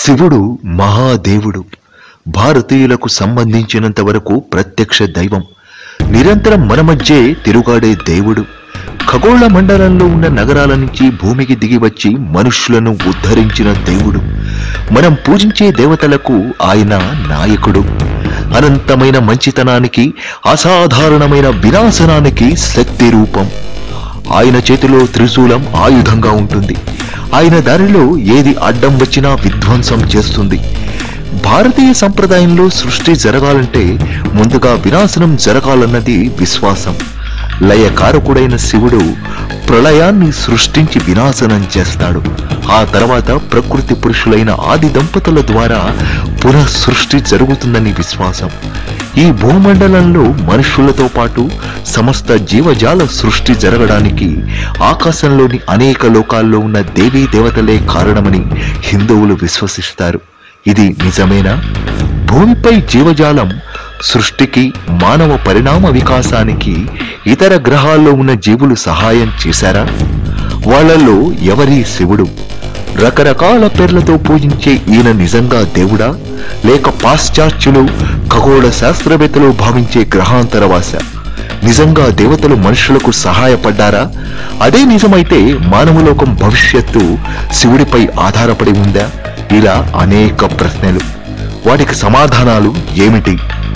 శివుడు మహాదేవుడు భారతీయులకు సంబంధించినంత వరకు ప్రత్యక్ష దైవం నిరంతరం మన మధ్యే తిరుగాడే దేవుడు ఖగోళ మండలంలో ఉన్న నగరాల నుంచి భూమికి దిగి వచ్చి మనుష్యులను ఉద్ధరించిన దేవుడు మనం పూజించే దేవతలకు ఆయన నాయకుడు అనంతమైన మంచితనానికి అసాధారణమైన వినాశనానికి శక్తి రూపం ఆయన చేతిలో త్రిశూలం ఆయుధంగా ఉంటుంది ఆయన దారిలో ఏది అడ్డం వచ్చినా విధ్వంసం చేస్తుంది భారతీయ సంప్రదాయంలో సృష్టి జరగాలంటే ముందుగా వినాశనం జరగాలన్నది విశ్వాసం లయకారకుడైన శివుడు ప్రళయాన్ని సృష్టించి వినాశనం చేస్తాడు ఆ తర్వాత ప్రకృతి పురుషులైన ఆది దంపతుల ద్వారా పునః సృష్టి జరుగుతుందని విశ్వాసం ఈ భూమండలంలో మనుషులతో పాటు సమస్త జీవజాల సృష్టి జరగడానికి ఆకాశంలోని అనేక లోకాల్లో ఉన్న దేవీ దేవతలే కారణమని హిందువులు విశ్వసిస్తారు ఇది నిజమేనా భూమిపై జీవజాలం సృష్టికి మానవ పరిణామ వికాసానికి ఇతర గ్రహాల్లో ఉన్న జీవులు సహాయం చేశారా వాళ్ళలో ఎవరి శివుడు రకరకాల పేర్లతో పూజించే ఈయన నిజంగా దేవుడా లేక పాశ్చాత్యులు ఖగోళ శాస్త్రవేత్తలు భావించే గ్రహాంతరవాస నిజంగా దేవతలు మనుషులకు సహాయపడ్డారా అదే నిజమైతే మానవలోకం భవిష్యత్తు శివుడిపై ఆధారపడి ఉందా ఇలా అనేక ప్రశ్నలు వాటికి సమాధానాలు ఏమిటి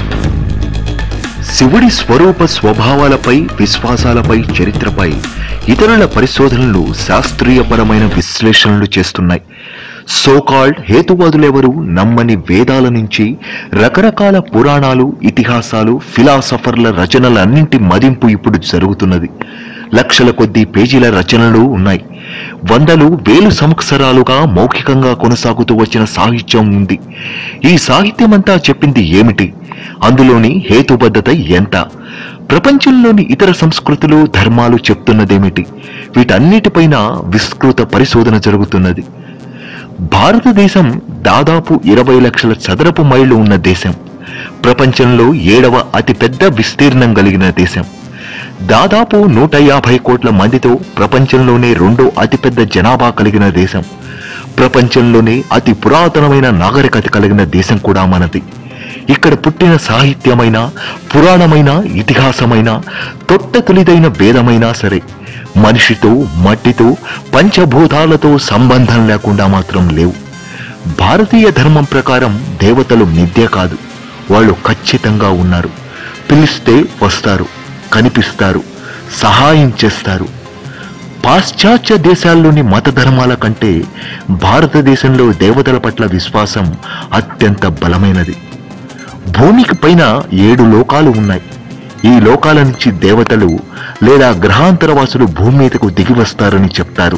శివుడి స్వరూప స్వభావాలపై విశ్వాసాలపై చరిత్రపై ఇతరుల పరిశోధనలు శాస్త్రీయపరమైన విశ్లేషణలు చేస్తున్నాయి సోకాల్డ్ హేతువాదులెవరు నమ్మని వేదాల నుంచి రకరకాల పురాణాలు ఇతిహాసాలు ఫిలాసఫర్ల రచనలన్నింటి మదింపు ఇప్పుడు జరుగుతున్నది లక్షల కొద్దీ పేజీల రచనలు ఉన్నాయి వందలు వేలు సంవత్సరాలుగా మౌఖికంగా కొనసాగుతూ వచ్చిన సాహిత్యం ఉంది ఈ సాహిత్యమంతా చెప్పింది ఏమిటి అందులోని హేతుబద్ధత ఎంత ప్రపంచంలోని ఇతర సంస్కృతులు ధర్మాలు చెప్తున్నదేమిటి వీటన్నిటిపైన విస్తృత పరిశోధన జరుగుతున్నది భారతదేశం దాదాపు ఇరవై లక్షల చదరపు మైళ్ళు ఉన్న దేశం ప్రపంచంలో ఏడవ అతిపెద్ద విస్తీర్ణం కలిగిన దేశం దాదాపు నూట యాభై కోట్ల మందితో ప్రపంచంలోనే రెండో అతిపెద్ద జనాభా కలిగిన దేశం ప్రపంచంలోనే అతి పురాతనమైన నాగరికత కలిగిన దేశం కూడా మనది ఇక్కడ పుట్టిన సాహిత్యమైన పురాణమైన ఇతిహాసమైన తొట్ట తొలిదైన వేదమైనా సరే మనిషితో మట్టితో పంచభూతాలతో సంబంధం లేకుండా మాత్రం లేవు భారతీయ ధర్మం ప్రకారం దేవతలు మిథ్య కాదు వాళ్ళు ఖచ్చితంగా ఉన్నారు పిలిస్తే వస్తారు కనిపిస్తారు సహాయం చేస్తారు పాశ్చాత్య దేశాల్లోని మత ధర్మాల కంటే భారతదేశంలో దేవతల పట్ల విశ్వాసం అత్యంత బలమైనది భూమికి పైన ఏడు లోకాలు ఉన్నాయి ఈ లోకాల నుంచి దేవతలు లేదా గ్రహాంతరవాసులు భూమి మీదకు దిగి వస్తారని చెప్తారు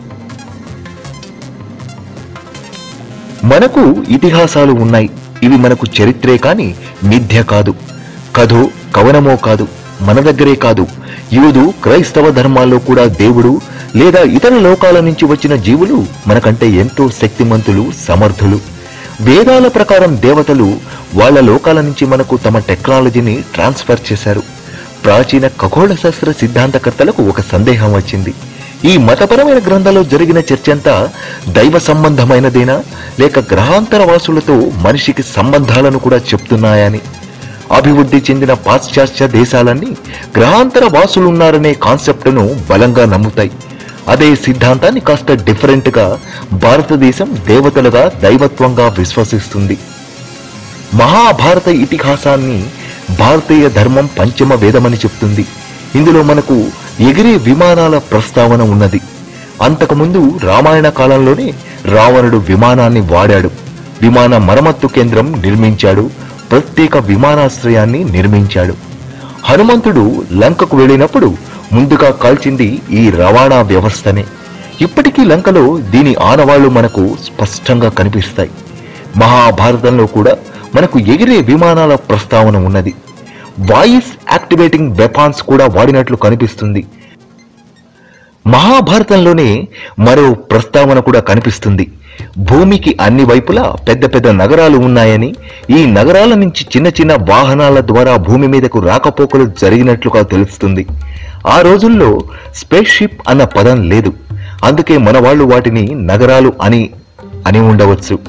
మనకు ఇతిహాసాలు ఉన్నాయి ఇవి మనకు చరిత్రే కాని మిథ్య కాదు కథో కవనమో కాదు మన దగ్గరే కాదు యూదు క్రైస్తవ ధర్మాల్లో కూడా దేవుడు లేదా ఇతర లోకాల నుంచి వచ్చిన జీవులు మనకంటే ఎంతో శక్తిమంతులు సమర్థులు వేదాల ప్రకారం దేవతలు వాళ్ళ లోకాల నుంచి మనకు తమ టెక్నాలజీని ట్రాన్స్ఫర్ చేశారు ప్రాచీన ఖగోళ శాస్త్ర సిద్ధాంతకర్తలకు ఒక సందేహం వచ్చింది ఈ మతపరమైన గ్రంథాల్లో జరిగిన చర్చంతా దైవ సంబంధమైనదేనా లేక గ్రహాంతర వాసులతో మనిషికి సంబంధాలను కూడా చెప్తున్నాయని అభివృద్ధి చెందిన పాశ్చాత్య దేశాలన్నీ గ్రహాంతర వాసులున్నారనే కాన్సెప్ట్ను బలంగా నమ్ముతాయి అదే సిద్ధాంతాన్ని కాస్త డిఫరెంట్ గా భారతదేశం దేవతలుగా దైవత్వంగా విశ్వసిస్తుంది మహాభారత ఇతిహాసాన్ని భారతీయ ధర్మం పంచమ వేదమని చెప్తుంది ఇందులో మనకు ఎగిరే విమానాల ప్రస్తావన ఉన్నది అంతకుముందు రామాయణ కాలంలోనే రావణుడు విమానాన్ని వాడాడు విమాన మరమ్మత్తు కేంద్రం నిర్మించాడు ప్రత్యేక విమానాశ్రయాన్ని నిర్మించాడు హనుమంతుడు లంకకు వెళ్ళినప్పుడు ముందుగా కాల్చింది ఈ రవాణా వ్యవస్థనే ఇప్పటికీ లంకలో దీని ఆనవాళ్లు మనకు స్పష్టంగా కనిపిస్తాయి మహాభారతంలో కూడా మనకు ఎగిరే విమానాల ప్రస్తావన ఉన్నది వాయిస్ యాక్టివేటింగ్ వెపాన్స్ కూడా వాడినట్లు కనిపిస్తుంది మహాభారతంలోనే మరో ప్రస్తావన కూడా కనిపిస్తుంది భూమికి అన్ని వైపులా పెద్ద పెద్ద నగరాలు ఉన్నాయని ఈ నగరాల నుంచి చిన్న చిన్న వాహనాల ద్వారా భూమి మీదకు రాకపోకలు జరిగినట్లుగా తెలుస్తుంది ఆ రోజుల్లో స్పేస్ షిప్ అన్న పదం లేదు అందుకే మన వాళ్ళు వాటిని నగరాలు అని అని ఉండవచ్చు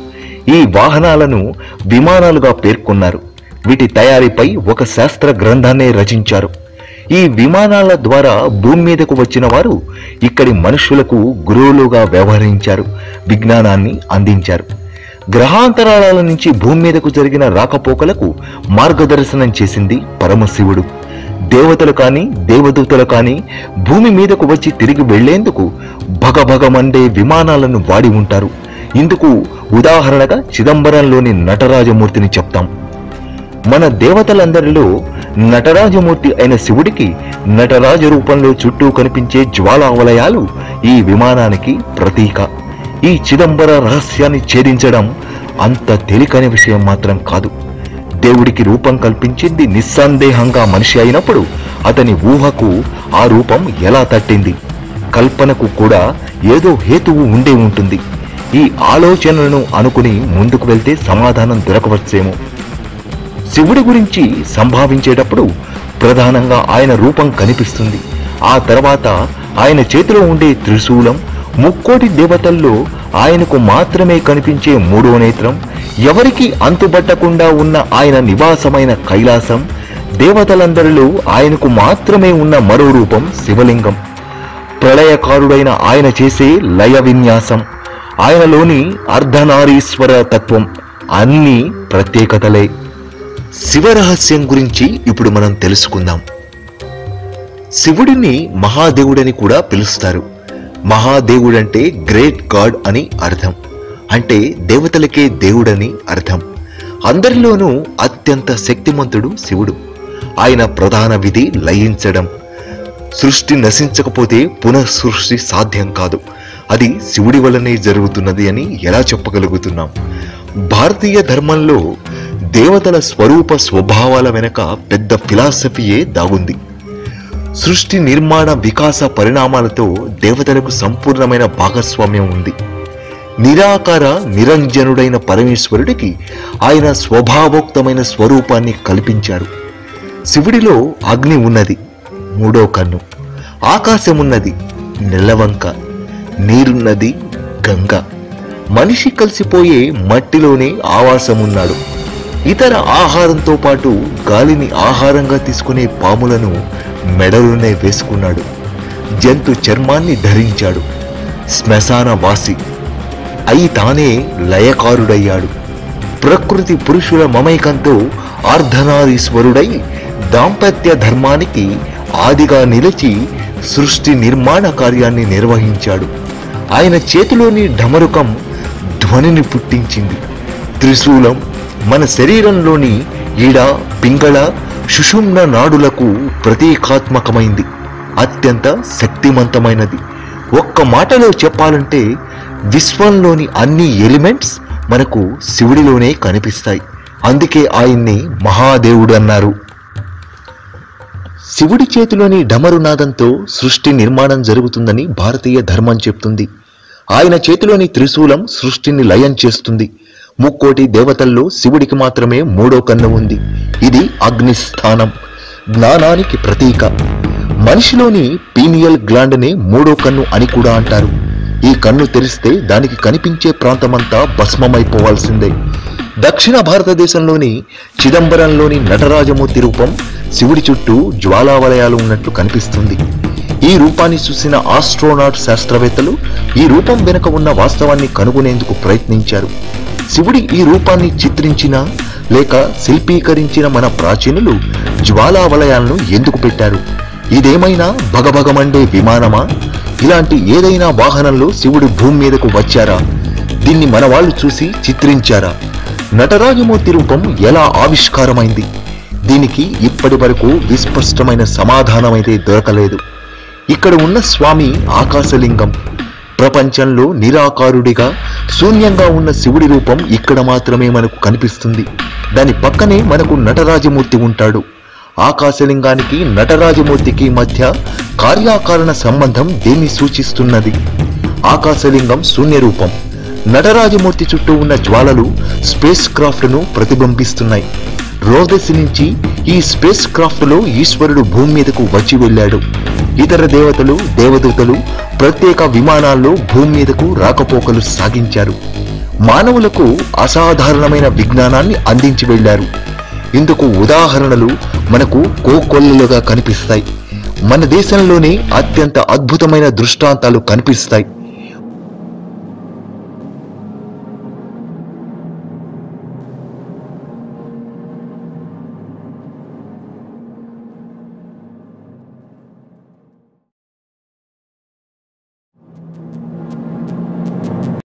ఈ వాహనాలను విమానాలుగా పేర్కొన్నారు వీటి తయారీపై ఒక శాస్త్ర గ్రంథాన్ని రచించారు ఈ విమానాల ద్వారా భూమి మీదకు వచ్చిన వారు ఇక్కడి మనుషులకు గురువులుగా వ్యవహరించారు విజ్ఞానాన్ని అందించారు గ్రహాంతరాల నుంచి భూమి మీదకు జరిగిన రాకపోకలకు మార్గదర్శనం చేసింది పరమశివుడు దేవతలు కాని దేవదూతలు కాని భూమి మీదకు వచ్చి తిరిగి వెళ్లేందుకు భగభగమండే విమానాలను వాడి ఉంటారు ఇందుకు ఉదాహరణగా చిదంబరంలోని నటరాజమూర్తిని చెప్తాం మన దేవతలందరిలో నటరాజమూర్తి అయిన శివుడికి నటరాజ రూపంలో చుట్టూ కనిపించే జ్వాలావలయాలు ఈ విమానానికి ప్రతీక ఈ చిదంబర రహస్యాన్ని ఛేదించడం అంత తేలికైన విషయం మాత్రం కాదు దేవుడికి రూపం కల్పించింది నిస్సందేహంగా మనిషి అయినప్పుడు అతని ఊహకు ఆ రూపం ఎలా తట్టింది కల్పనకు కూడా ఏదో హేతువు ఉండే ఉంటుంది ఈ ఆలోచనలను అనుకుని ముందుకు వెళ్తే సమాధానం దొరకవచ్చేమో శివుడి గురించి సంభావించేటప్పుడు ప్రధానంగా ఆయన రూపం కనిపిస్తుంది ఆ తర్వాత ఆయన చేతిలో ఉండే త్రిశూలం ముక్కోటి దేవతల్లో ఆయనకు మాత్రమే కనిపించే మూడో నేత్రం ఎవరికి అంతుబట్టకుండా ఉన్న ఆయన నివాసమైన కైలాసం దేవతలందరిలో ఆయనకు మాత్రమే ఉన్న మరో రూపం శివలింగం ప్రళయకారుడైన ఆయన చేసే లయ విన్యాసం ఆయనలోని అర్ధనారీశ్వర తత్వం అన్నీ ప్రత్యేకతలే శివరహస్యం గురించి ఇప్పుడు మనం తెలుసుకుందాం శివుడిని మహాదేవుడని కూడా పిలుస్తారు మహాదేవుడంటే గ్రేట్ గాడ్ అని అర్థం అంటే దేవతలకే దేవుడని అర్థం అందరిలోనూ అత్యంత శక్తిమంతుడు శివుడు ఆయన ప్రధాన విధి లయించడం సృష్టి నశించకపోతే పునఃసృష్టి సాధ్యం కాదు అది శివుడి వల్లనే జరుగుతున్నది అని ఎలా చెప్పగలుగుతున్నాం భారతీయ ధర్మంలో దేవతల స్వరూప స్వభావాల వెనక పెద్ద ఫిలాసఫీయే దాగుంది సృష్టి నిర్మాణ వికాస పరిణామాలతో దేవతలకు సంపూర్ణమైన భాగస్వామ్యం ఉంది నిరాకార నిరంజనుడైన పరమేశ్వరుడికి ఆయన స్వభావోక్తమైన స్వరూపాన్ని కల్పించారు శివుడిలో అగ్ని ఉన్నది మూడో కన్ను ఆకాశమున్నది నెలవంక నీరున్నది గంగ మనిషి కలిసిపోయే మట్టిలోనే ఆవాసమున్నాడు ఇతర ఆహారంతో పాటు గాలిని ఆహారంగా తీసుకునే పాములను మెడలోనే వేసుకున్నాడు జంతు చర్మాన్ని ధరించాడు శ్మశాన వాసి అయి తానే లయకారుడయ్యాడు ప్రకృతి పురుషుల మమైకంతో ఆర్ధనారీశ్వరుడై దాంపత్య ధర్మానికి ఆదిగా నిలిచి సృష్టి నిర్మాణ కార్యాన్ని నిర్వహించాడు ఆయన చేతిలోని ఢమరుకం ధ్వనిని పుట్టించింది త్రిశూలం మన శరీరంలోని ఈడ పింగళ సుషుమ్న నాడులకు ప్రతీకాత్మకమైంది అత్యంత శక్తివంతమైనది ఒక్క మాటలో చెప్పాలంటే విశ్వంలోని అన్ని ఎలిమెంట్స్ మనకు శివుడిలోనే కనిపిస్తాయి అందుకే ఆయన్ని మహాదేవుడు అన్నారు శివుడి చేతిలోని డమరునాదంతో సృష్టి నిర్మాణం జరుగుతుందని భారతీయ ధర్మం చెప్తుంది ఆయన చేతిలోని త్రిశూలం సృష్టిని లయం చేస్తుంది ముక్కోటి దేవతల్లో శివుడికి మాత్రమే మూడో కన్ను ఉంది ఇది అగ్నిస్థానం జ్ఞానానికి ప్రతీక మనిషిలోని పీనియల్ గ్లాండ్నే మూడో కన్ను అని కూడా అంటారు ఈ కన్ను తెరిస్తే దానికి కనిపించే ప్రాంతమంతా భస్మమైపోవాల్సిందే దక్షిణ భారతదేశంలోని చిదంబరంలోని నటరాజమూర్తి రూపం శివుడి చుట్టూ జ్వాలావలయాలు ఉన్నట్లు కనిపిస్తుంది ఈ రూపాన్ని చూసిన ఆస్ట్రోనాట్ శాస్త్రవేత్తలు ఈ రూపం వెనుక ఉన్న వాస్తవాన్ని కనుగొనేందుకు ప్రయత్నించారు శివుడి ఈ రూపాన్ని చిత్రించిన లేక శిల్పీకరించిన మన ప్రాచీనులు జ్వాలావలయాలను ఎందుకు పెట్టారు ఇదేమైనా భగభగమండే విమానమా ఇలాంటి ఏదైనా వాహనంలో శివుడు భూమి మీదకు వచ్చారా దీన్ని మన వాళ్ళు చూసి చిత్రించారా నటరాజమూర్తి రూపం ఎలా ఆవిష్కారమైంది దీనికి ఇప్పటి వరకు విస్పష్టమైన సమాధానమైతే దొరకలేదు ఇక్కడ ఉన్న స్వామి ఆకాశలింగం ప్రపంచంలో నిరాకారుడిగా శూన్యంగా ఉన్న శివుడి రూపం ఇక్కడ మాత్రమే మనకు కనిపిస్తుంది దాని పక్కనే మనకు నటరాజమూర్తి ఉంటాడు ఆకాశలింగానికి నటరాజమూర్తికి మధ్య కార్యాకారణ సంబంధం దేన్ని సూచిస్తున్నది ఆకాశలింగం శూన్య రూపం నటరాజమూర్తి చుట్టూ ఉన్న జ్వాలలు స్పేస్ క్రాఫ్ట్ను ప్రతిబింబిస్తున్నాయి రోదసి నుంచి ఈ స్పేస్ క్రాఫ్ట్లో ఈశ్వరుడు భూమి మీదకు వచ్చి వెళ్ళాడు ఇతర దేవతలు దేవదూతలు ప్రత్యేక విమానాల్లో భూమి మీదకు రాకపోకలు సాగించారు మానవులకు అసాధారణమైన విజ్ఞానాన్ని అందించి వెళ్లారు ఇందుకు ఉదాహరణలు మనకు కోకొల్లలుగా కనిపిస్తాయి మన దేశంలోనే అత్యంత అద్భుతమైన దృష్టాంతాలు కనిపిస్తాయి